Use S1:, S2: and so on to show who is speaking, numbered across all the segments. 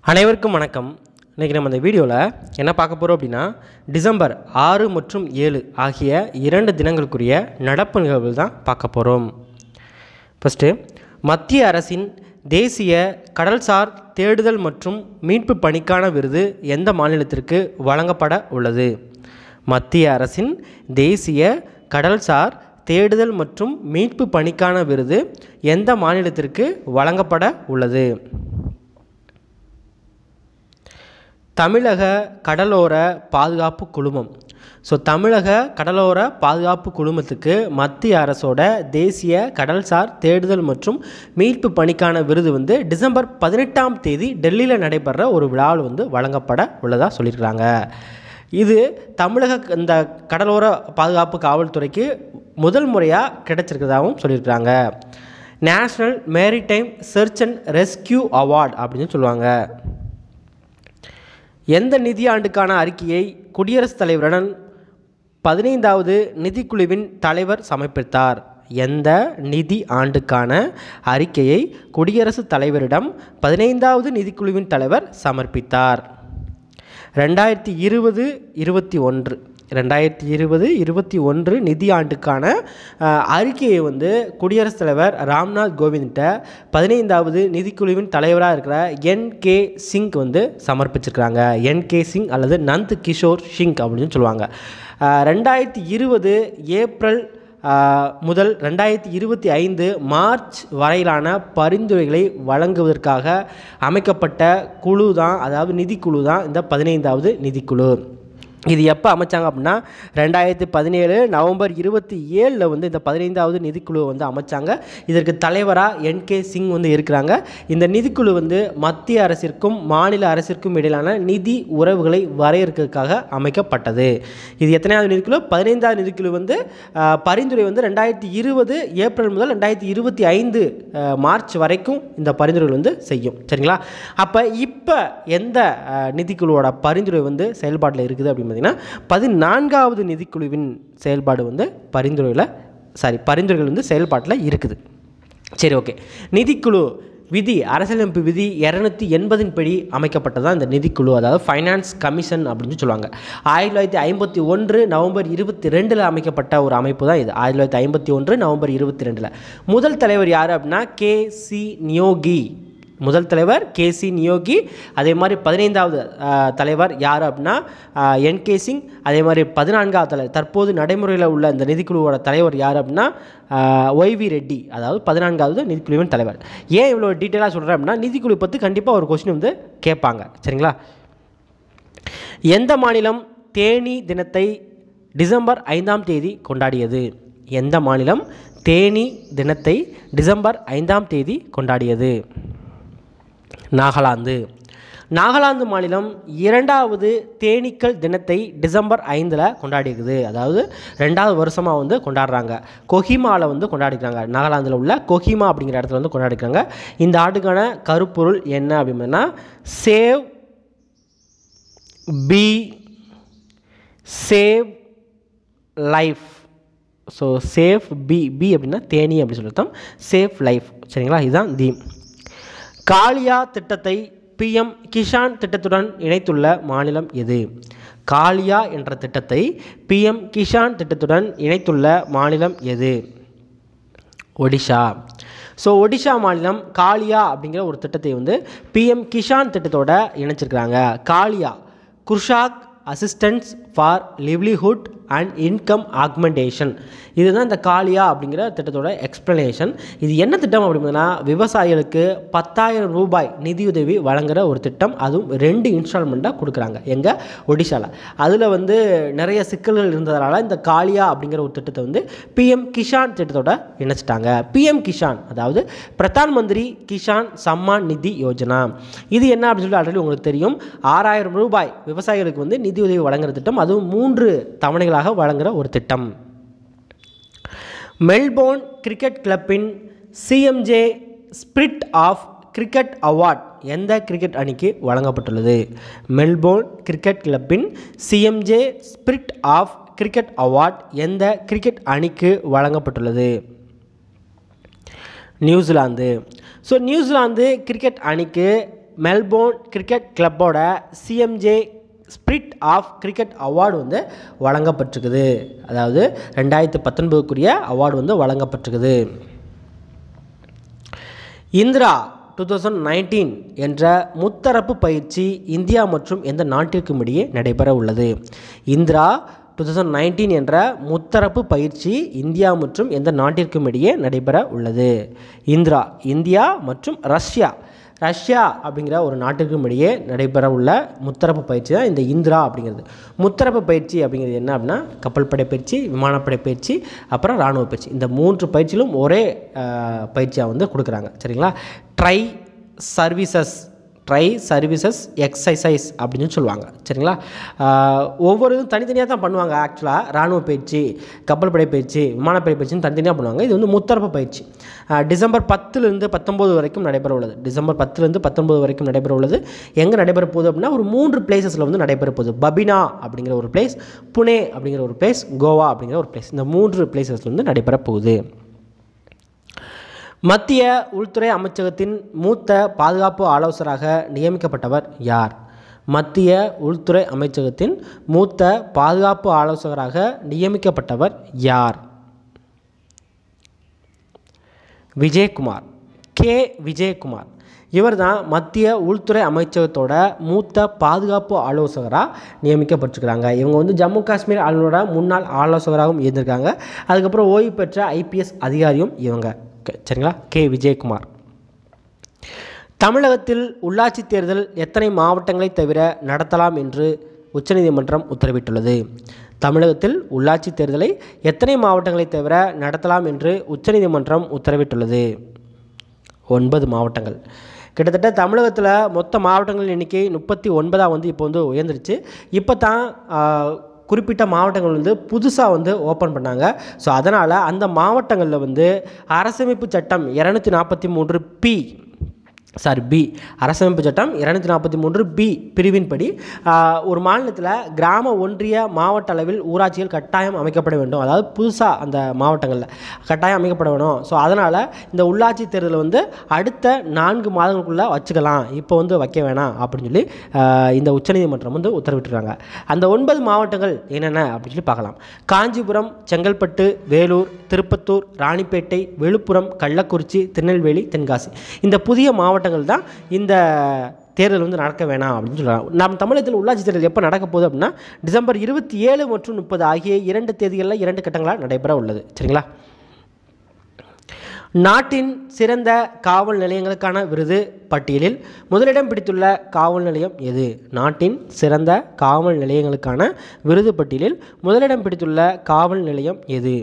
S1: அனைவருக்கும் வணக்கம் இன்றைக்கி நம்ம இந்த வீடியோவில் என்ன பார்க்க போகிறோம் அப்படின்னா டிசம்பர் ஆறு மற்றும் ஏழு ஆகிய இரண்டு தினங்களுக்குரிய நடப்பு நிகழ்வுகள் தான் பார்க்க போகிறோம் ஃபஸ்ட்டு மத்திய அரசின் தேசிய கடல்சார் தேடுதல் மற்றும் மீட்பு பணிக்கான விருது எந்த மாநிலத்திற்கு வழங்கப்பட உள்ளது மத்திய அரசின் தேசிய கடல்சார் தேடுதல் மற்றும் மீட்பு பணிக்கான விருது எந்த மாநிலத்திற்கு வழங்கப்பட உள்ளது தமிழக கடலோர பாதுகாப்பு குழுமம் ஸோ தமிழக கடலோர பாதுகாப்பு குழுமத்துக்கு மத்திய அரசோட தேசிய கடல்சார் தேடுதல் மற்றும் மீட்பு பணிக்கான விருது வந்து டிசம்பர் பதினெட்டாம் தேதி டெல்லியில் நடைபெற ஒரு விழாவில் வந்து வழங்கப்பட உள்ளதாக சொல்லியிருக்கிறாங்க இது தமிழக இந்த கடலோர பாதுகாப்பு காவல்துறைக்கு முதல் முறையாக கிடைச்சிருக்கிறதாகவும் சொல்லியிருக்கிறாங்க national maritime search and rescue award அப்படின்னு சொல்லுவாங்க எந்த நிதியாண்டுக்கான அறிக்கையை குடியரசுத் தலைவருடன் பதினைந்தாவது நிதிக்குழுவின் தலைவர் சமர்ப்பித்தார் எந்த நிதி ஆண்டுக்கான அறிக்கையை குடியரசுத் தலைவரிடம் பதினைந்தாவது நிதிக்குழுவின் தலைவர் சமர்ப்பித்தார் ரெண்டாயிரத்தி இருபது இருபத்தி ஒன்று ரெண்டாயிரத்தி இருபது இருபத்தி ஒன்று நிதி ஆண்டுக்கான அஹ், அறிக்கையை வந்து குடியரசுத் தலைவர் ராம்நாத் கோவிந்த்கிட்ட பதினைந்தாவது நிதிக்குழுவின் தலைவராக இருக்கிற என் கே சிங் வந்து சமர்ப்பிச்சிருக்கிறாங்க என் கே சிங் அல்லது நந்த் கிஷோர் சிங் அப்படின்னு சொல்லுவாங்க அஹ், ரெண்டாயிரத்தி இருபது ஏப்ரல் ஆஹ், முதல் ரெண்டாயிரத்தி இருபத்தி ஐந்து மார்ச் வரையிலான பரிந்துரைகளை வழங்குவதற்காக அமைக்கப்பட்ட குழு தான் அதாவது நிதிக்குழு தான் இந்த பதினைந்தாவது நிதிக்குழு இது எப்போ அமைச்சாங்க அப்படின்னா ரெண்டாயிரத்தி பதினேழு நவம்பர் இருபத்தி ஏழில் வந்து இந்த பதினைந்தாவது நிதிக்குழுவை வந்து அமைச்சாங்க இதற்கு தலைவராக என் கே சிங் வந்து இருக்கிறாங்க இந்த நிதிக்குழு வந்து மத்திய அரசிற்கும் மாநில அரசிற்கும் இடையிலான நிதி உறவுகளை வரையறுக்கிறதுக்காக அமைக்கப்பட்டது இது எத்தனையாவது நிதிக்குழு பதினைந்தாவது நிதிக்குழு வந்து ஆஹ், பரிந்துரை வந்து ரெண்டாயிரத்தி இருபது ஏப்ரல் முதல் ரெண்டாயிரத்தி இருபத்தி ஐந்து ஆஹ், மார்ச் வரைக்கும் இந்த பரிந்துரைகள் வந்து செய்யும் சரிங்களா அப்போ இப்போ எந்த ஆஹ், நிதிக்குழுவோட பரிந்துரை வந்து செயல்பாட்டில் இருக்குது அப்படின்னு பார்த்தீங்கன்னா பதினான்காவது நிதிக்குழுவின் செயல்பாடு வந்து பரிந்துரையில் சாரி பரிந்துரைகள் வந்து செயல்பாட்டில் இருக்குது சரி ஓகே நிதிக்குழு விதி அரசியலமைப்பு விதி இரநூத்தி எண்பதின் படி அமைக்கப்பட்டதான் இந்த நிதிக்குழு அதாவது ஃபைனான்ஸ் கமிஷன் அப்படின்னு சொல்லுவாங்க ஆயிரத்தி தொள்ளாயிரத்தி ஐம்பத்தி ஒன்று நவம்பர் இருபத்தி ரெண்டில் அமைக்கப்பட்ட ஒரு அமைப்பு தான் இது ஆயிரத்தி தொள்ளாயிரத்தி ஐம்பத்தி ஒன்று நவம்பர் இருபத்தி ரெண்டில் முதல் தலைவர் யார் அப்படின்னா கே சி நியோகி முதல் தலைவர் கே சி நியோகி அதே மாதிரி பதினைந்தாவது ஆஹ், தலைவர் யார் அப்படின்னா என் கே சிங் அதே மாதிரி பதினான்காவது தலைவர் தற்போது நடைமுறையில் உள்ள இந்த நிதிக்குழுவோட தலைவர் யார் அப்படின்னா ஒய்வி ரெட்டி அதாவது பதினான்காவது நிதிக்குழுவின் தலைவர் ஏன் இவ்வளோ டீட்டெயிலாக சொல்கிறேன் அப்படின்னா நிதிக்குழு பற்றி கண்டிப்பாக ஒரு கொஸ்டின் வந்து கேட்பாங்க சரிங்களா எந்த மாநிலம் தேனி தினத்தை டிசம்பர் ஐந்தாம் தேதி கொண்டாடியது எந்த மாநிலம் தேனி தினத்தை டிசம்பர் ஐந்தாம் தேதி கொண்டாடியது நாகாலாந்து நாகாலாந்து மாநிலம் இரண்டாவது தேனீக்கள் தினத்தை டிசம்பர் ஐந்தில் கொண்டாடிக்குது அதாவது ரெண்டாவது வருஷமாக வந்து கொண்டாடுறாங்க கொஹிமாவில் வந்து கொண்டாடிக்கிறாங்க நாகாலாந்தில் உள்ள கொஹிமா அப்படிங்கிற இடத்துல வந்து கொண்டாடிக்கிறாங்க இந்த ஆண்டுக்கான கருப்பொருள் என்ன அப்படின்னா save bee save life so safe bee bee அப்படின்னா தேனி அப்படின்னு சொல்லிட்டோம் சேஃப் லைஃப் சரிங்களா இதுதான் தீம் காளியா திட்டத்தை பிஎம் கிஷான் திட்டத்துடன் இணைத்துள்ள மாநிலம் எது காளியா என்ற திட்டத்தை பிஎம் கிஷான் திட்டத்துடன் இணைத்துள்ள மாநிலம் எது ஒடிஷா ஸோ ஒடிஷா மாநிலம் காளியா அப்படிங்கிற ஒரு திட்டத்தை வந்து பிஎம் கிஷான் திட்டத்தோட இணைச்சிருக்கிறாங்க Kalia Krushak assistance for livelihood and income augmentation இதுதான் இந்த காளியா அப்படிங்கிற திட்டத்தோட எக்ஸ்ப்ளனேஷன் இது என்ன திட்டம் அப்படின்னா விவசாயிகளுக்கு பத்தாயிரம் ரூபாய் நிதியுதவி வழங்குற ஒரு திட்டம் அதுவும் ரெண்டு இன்ஸ்டால்மெண்ட்டாக கொடுக்குறாங்க எங்கள் ஒடிஷாவில் அதில் வந்து நிறைய சிக்கல்கள் இருந்ததுனால இந்த காளியா அப்படிங்கிற ஒரு திட்டத்தை வந்து பிஎம் கிஷான் திட்டத்தோட இணைச்சிட்டாங்க பிஎம் கிஷான் அதாவது பிரதான் மந்திரி கிஷான் சம்மான் நிதி யோஜனா இது என்ன அப்படின்னு சொல்லி ஆல்ரெடி உங்களுக்கு தெரியும் ஆறாயிரம் ரூபாய் விவசாயிகளுக்கு வந்து நிதியுதவி வழங்குற திட்டம் அதுவும் மூன்று தவணைகளாக வழங்குற ஒரு திட்டம் மெல்போர்ன் கிரிக்கெட் கிளப்பின் CMJ spirit of cricket award எந்த கிரிக்கெட் அணிக்கு வழங்கப்பட்டுள்ளது மெல்போர்ன் கிரிக்கெட் கிளப்பின் CMJ spirit of cricket award எந்த கிரிக்கெட் அணிக்கு வழங்கப்பட்டுள்ளது நியூசிலாந்து ஸோ நியூசிலாந்து கிரிக்கெட் அணிக்கு மெல்போர்ன் கிரிக்கெட் கிளப்போட CMJ spirit of cricket award வந்து வழங்கப்பட்டிருக்குது அதாவது ரெண்டாயிரத்து பத்தொன்பதுக்குரிய அவார்டு வந்து வழங்கப்பட்டிருக்குது இந்திரா டூ தௌசண்ட் நைன்டீன் என்ற முத்தரப்பு பயிற்சி இந்தியா மற்றும் எந்த நாட்டிற்கும் இடையே நடைபெற உள்ளது இந்திரா டூ தௌசண்ட் நைன்டீன் என்ற முத்தரப்பு பயிற்சி இந்தியா மற்றும் எந்த நாட்டிற்கும் இடையே நடைபெற உள்ளது இந்திரா இந்தியா மற்றும் ரஷ்யா ரஷ்யா அப்படிங்கிற ஒரு நாட்டிற்கும் இடையே நடைபெற உள்ள முத்தரப்பு பயிற்சி தான் இந்த இந்திரா அப்படிங்கிறது முத்தரப்பு பயிற்சி அப்படிங்கிறது என்ன அப்படின்னா கப்பல் படை பயிற்சி விமானப்படை பயிற்சி அப்புறம் இராணுவ பயிற்சி இந்த மூன்று பயிற்சியிலும் ஒரே பயிற்சியாக வந்து கொடுக்குறாங்க சரிங்களா tri services tri services exercise அப்படின்னு சொல்லுவாங்க சரிங்களா ஆஹ் ஒவ்வொரு இதுவும் தனித்தனியாக தான் பண்ணுவாங்க ஆக்சுவலாக இராணுவ பயிற்சி கப்பல் படை பயிற்சி விமானப்படை பயிற்சின்னு தனித்தனியாக பண்ணுவாங்க இது வந்து முத்தரப்பு பயிற்சி ஆஹ் டிசம்பர் பத்துலேருந்து பத்தொம்போது வரைக்கும் நடைபெற உள்ளது டிசம்பர் பத்துலேருந்து பத்தொம்போது வரைக்கும் நடைபெற உள்ளது எங்கே நடைபெற போகுது அப்படின்னா ஒரு மூன்று பிளேசஸில் வந்து நடைபெற போகுது பபினா அப்படிங்கிற ஒரு பிளேஸ் புனே அப்படிங்கிற ஒரு பிளேஸ் கோவா அப்படிங்கிற ஒரு பிளேஸ் இந்த மூன்று பிளேசஸில் வந்து நடைபெற போகுது மத்திய உள்துறை அமைச்சகத்தின் மூத்த பாதுகாப்பு ஆலோசகராக நியமிக்கப்பட்டவர் யார் மத்திய உள்துறை அமைச்சகத்தின் மூத்த பாதுகாப்பு ஆலோசகராக நியமிக்கப்பட்டவர் யார் விஜயகுமார் கே விஜயகுமார் இவர் தான் மத்திய உள்துறை அமைச்சகத்தோட மூத்த பாதுகாப்பு ஆலோசகராக நியமிக்கப்பட்டிருக்கிறாங்க இவங்க வந்து ஜம்மு காஷ்மீர் ஆளுநரோட முன்னாள் ஆலோசகராகவும் இருந்திருக்காங்க அதுக்கப்புறம் ஓய்வு பெற்ற ஐபிஎஸ் அதிகாரியும் இவங்க க- சரிங்களா கே விஜயகுமார் தமிழகத்தில் உள்ளாட்சி தேர்தல் எத்தனை மாவட்டங்களை தவிர நடத்தலாம் என்று உச்சநீதிமன்றம் உத்தரவிட்டுள்ளது தமிழகத்தில் உள்ளாட்சி தேர்தலை எத்தனை மாவட்டங்களை தவிர நடத்தலாம் என்று உச்சநீதிமன்றம் உத்தரவிட்டுள்ளது ஒன்பது மாவட்டங்கள் கிட்டத்தட்ட தமிழகத்தில் மொத்த மாவட்டங்கள் எண்ணிக்கை முப்பத்தி ஒன்பதாக வந்து இப்போ வந்து உயர்ந்துருச்சு இப்போ தான் ஆஹ், குறிப்பிட்ட மாவட்டங்கள் வந்து புதுசாக வந்து ஓப்பன் பண்ணாங்க ஸோ அதனால் அந்த மாவட்டங்களில் வந்து அரசமைப்பு சட்டம் இரநூத்தி நாற்பத்தி மூன்று பி சாரி பி அரசமைப்பு சட்டம் இரநூத்தி நாற்பத்தி மூன்று பி பிரிவின்படி ஆஹ், ஒரு மாநிலத்தில் கிராம ஒன்றிய மாவட்ட அளவில் ஊராட்சிகள் கட்டாயம் அமைக்கப்பட வேண்டும் அதாவது புதுசாக அந்த மாவட்டங்களில் கட்டாயம் அமைக்கப்பட வேணும் ஸோ அதனால் இந்த உள்ளாட்சி தேர்தலை வந்து அடுத்த நான்கு மாதங்களுக்குள்ளே வச்சுக்கலாம் இப்போ வந்து வைக்க வேணாம் அப்படின்னு சொல்லி ஆஹ், இந்த உச்சநீதிமன்றம் வந்து உத்தரவிட்டிருக்காங்க அந்த ஒன்பது மாவட்டங்கள் என்னென்ன அப்படின்னு சொல்லி பார்க்கலாம் காஞ்சிபுரம் செங்கல்பட்டு வேலூர் திருப்பத்தூர் ராணிப்பேட்டை விழுப்புரம் கள்ளக்குறிச்சி திருநெல்வேலி தென்காசி இந்த புதிய மாவட்டங்கள் தான் இந்த தேர்தல் வந்து நடக்க வேணாம் அப்படின்னு சொல்கிறாங்க நம் தமிழகத்தில் உள்ளாட்சி தேர்தல் எப்போ நடக்க போகுது அப்படின்னா டிசம்பர் இருபத்தி ஏழு மற்றும் முப்பது ஆகிய இரண்டு தேதிகளில் இரண்டு கட்டங்களாக நடைபெற உள்ளது சரிங்களா நாட்டின் சிறந்த காவல் நிலையங்களுக்கான விருது பட்டியலில் முதலிடம் பிடித்துள்ள காவல் நிலையம் எது நாட்டின் சிறந்த காவல் நிலையங்களுக்கான விருது பட்டியலில் முதலிடம் பிடித்துள்ள காவல் நிலையம் எது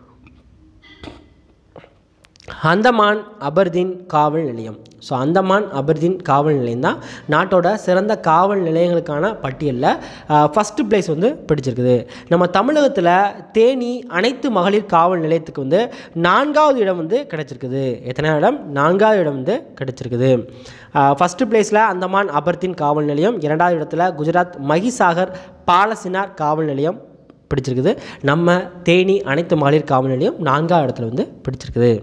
S1: அந்தமான் அபர்தீன் காவல் நிலையம் ஸோ அந்தமான் அபர்தீன் காவல் நிலையம் தான் நாட்டோட சிறந்த காவல் நிலையங்களுக்கான பட்டியலில் ஃபஸ்ட்டு பிளேஸ் வந்து பிடிச்சிருக்குது நம்ம தமிழகத்தில் தேனி அனைத்து மகளிர் காவல் நிலையத்துக்கு வந்து நான்காவது இடம் வந்து கிடைச்சிருக்குது எத்தனை இடம் நான்காவது இடம் வந்து கிடைச்சிருக்குது ஃபஸ்ட்டு பிளேஸில் அந்தமான் அபர்தீன் காவல் நிலையம் இரண்டாவது இடத்துல குஜராத் மகிசாகர் பாலசினார் காவல் நிலையம் பிடிச்சிருக்குது நம்ம தேனி அனைத்து மகளிர் காவல் நிலையம் நான்காவது இடத்துல வந்து பிடிச்சிருக்குது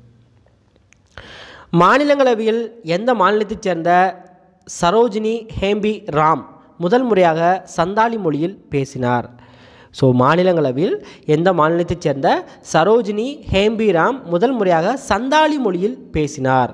S1: மாநிலங்களவையில் எந்த மாநிலத்தைச் சேர்ந்த சரோஜினி ஹேம்பி ராம் முதல் முறையாக சந்தாலி மொழியில் பேசினார் ஸோ மாநிலங்களவையில் எந்த மாநிலத்தைச் சேர்ந்த சரோஜினி ஹேம்பி ராம் முதல் முறையாக சந்தாலி மொழியில் பேசினார்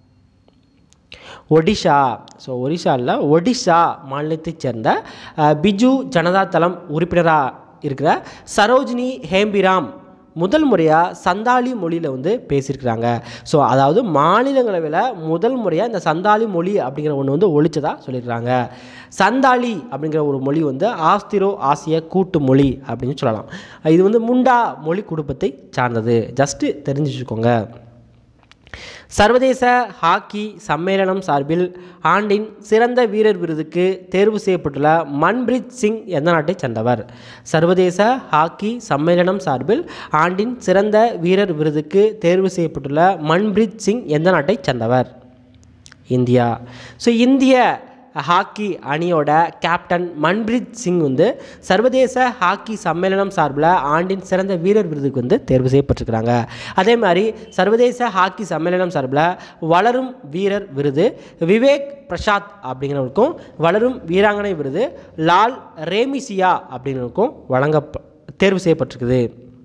S1: ஒடிஷா ஸோ ஒடிஷாவில் ஒடிஷா மாநிலத்தைச் சேர்ந்த அஹ், பிஜு ஜனதா தளம் உறுப்பினராக இருக்கிற சரோஜினி ஹேம்பிராம் முதல் முறையாக சந்தாலி மொழியில் வந்து பேசியிருக்கிறாங்க ஸோ அதாவது மாநிலங்களவையில் முதல் முறையாக இந்த சந்தாலி மொழி அப்படிங்கிற ஒன்று வந்து ஒழிச்சதா சொல்லியிருக்கிறாங்க சந்தாலி அப்படிங்கிற ஒரு மொழி வந்து ஆஸ்திரோ ஆசிய கூட்டு மொழி அப்படின்னு சொல்லலாம் இது வந்து முண்டா மொழி குடும்பத்தை சார்ந்தது ஜஸ்ட்டு தெரிஞ்சு வச்சுக்கோங்க சர்வதேச ஹாக்கி சம்மேளனம் சார்பில் ஆண்டின் சிறந்த வீரர் விருதுக்கு தேர்வு செய்யப்பட்டுள்ள மன்பிரீத் சிங் எந்த நாட்டைச் சேர்ந்தவர் சர்வதேச ஹாக்கி சம்மேளனம் சார்பில் ஆண்டின் சிறந்த வீரர் விருதுக்கு தேர்வு செய்யப்பட்டுள்ள மன்பிரீத் சிங் எந்த நாட்டைச் சேர்ந்தவர் இந்தியா ஸோ இந்திய ஹாக்கி அணியோட கேப்டன் மன்பிரீத் சிங் வந்து சர்வதேச ஹாக்கி சம்மேளனம் சார்பில் ஆண்டின் சிறந்த வீரர் விருதுக்கு வந்து தேர்வு செய்யப்பட்டிருக்கிறாங்க அதே மாதிரி சர்வதேச ஹாக்கி சம்மேளனம் சார்பில் வளரும் வீரர் விருது விவேக் பிரசாத் அப்படிங்கிறவருக்கும் வளரும் வீராங்கனை விருது லால் ரேமிசியா அப்படிங்கிறவருக்கும் வழங்க தேர்வு செய்யப்பட்டிருக்குது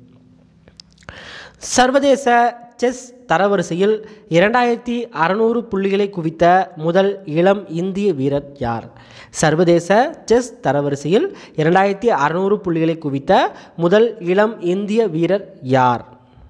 S1: சர்வதேச செஸ் தரவரிசையில் இரண்டாயிரத்தி அறநூறு புள்ளிகளை குவித்த முதல் இளம் இந்திய வீரர் யார் சர்வதேச செஸ் தரவரிசையில் இரண்டாயிரத்தி அறநூறு புள்ளிகளை குவித்த முதல் இளம் இந்திய வீரர் யார்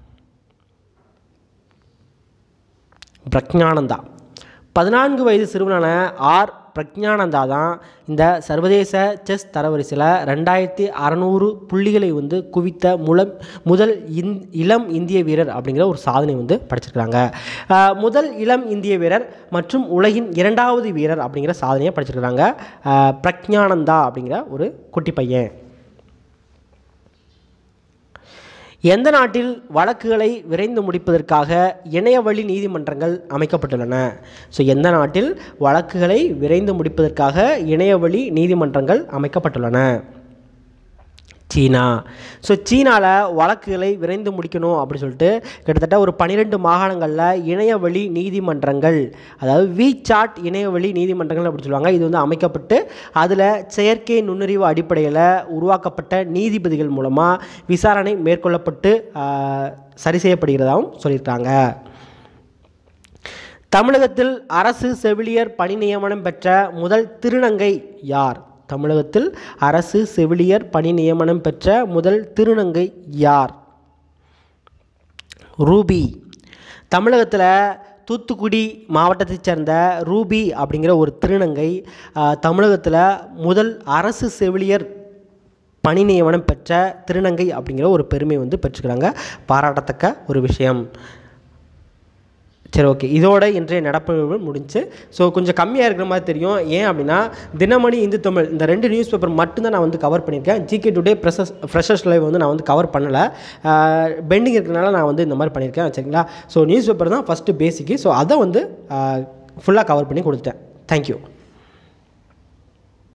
S1: பிரக்ஞானந்தா பதினான்கு வயது சிறுவனான ஆர் பிரக்ஞானந்தா தான் இந்த சர்வதேச செஸ் தரவரிசையில் ரெண்டாயிரத்தி அறநூறு புள்ளிகளை வந்து குவித்த முலம் முதல் இந் இளம் இந்திய வீரர் அப்படிங்கிற ஒரு சாதனை வந்து படைச்சிருக்கிறாங்க ஆஹ் முதல் இளம் இந்திய வீரர் மற்றும் உலகின் இரண்டாவது வீரர் அப்படிங்கிற சாதனையை படைச்சிருக்கிறாங்க ஆஹ் பிரக்ஞானந்தா அப்படிங்கிற ஒரு குட்டி பையன் எந்த நாட்டில் வழக்குகளை விரைந்து முடிப்பதற்காக இணையவழி நீதிமன்றங்கள் அமைக்கப்பட்டுள்ளன ஸோ எந்த நாட்டில் வழக்குகளை விரைந்து முடிப்பதற்காக இணையவழி நீதிமன்றங்கள் அமைக்கப்பட்டுள்ளன சீனா ஸோ சீனாவில் வழக்குகளை விரைந்து முடிக்கணும் அப்படின்னு சொல்லிட்டு கிட்டத்தட்ட ஒரு பன்னிரெண்டு மாகாணங்களில் இணையவழி நீதிமன்றங்கள் அதாவது வி சாட் இணையவழி நீதிமன்றங்கள் அப்படின்னு சொல்லுவாங்க இது வந்து அமைக்கப்பட்டு அதில் செயற்கை நுண்ணறிவு அடிப்படையில் உருவாக்கப்பட்ட நீதிபதிகள் மூலமாக விசாரணை மேற்கொள்ளப்பட்டு ஆஹ், சரி செய்யப்படுகிறதாகவும் சொல்லியிருக்காங்க தமிழகத்தில் அரசு செவிலியர் பணி நியமனம் பெற்ற முதல் திருநங்கை யார் தமிழகத்தில் அரசு செவிலியர் பணி நியமனம் பெற்ற முதல் திருநங்கை யார் ரூபி தமிழகத்தில் தூத்துக்குடி மாவட்டத்தைச் சேர்ந்த ரூபி அப்படிங்கிற ஒரு திருநங்கை ஆஹ், தமிழகத்தில் முதல் அரசு செவிலியர் பணி நியமனம் பெற்ற திருநங்கை அப்படிங்கிற ஒரு பெருமை வந்து பெற்றுக்கிறாங்க பாராட்டத்தக்க ஒரு விஷயம் சரி ஓகே இதோட இன்றைய நடப்பு முடிஞ்சு ஸோ கொஞ்சம் கம்மியாக இருக்கிற மாதிரி தெரியும் ஏன் அப்படின்னா தினமணி இந்து தமிழ் இந்த ரெண்டு நியூஸ் பேப்பர் மட்டும்தான் நான் வந்து கவர் பண்ணியிருக்கேன் GK today freshers freshers live வந்து நான் வந்து கவர் பண்ணலை பெண்டிங் இருக்கிறனால நான் வந்து இந்த மாதிரி பண்ணியிருக்கேன் சரிங்களா ஸோ நியூஸ் பேப்பர் தான் ஃபஸ்ட்டு பேசிக்கு ஸோ அதை வந்து ஃபுல்லாக கவர் பண்ணி கொடுத்துட்டேன் தேங்க்யூ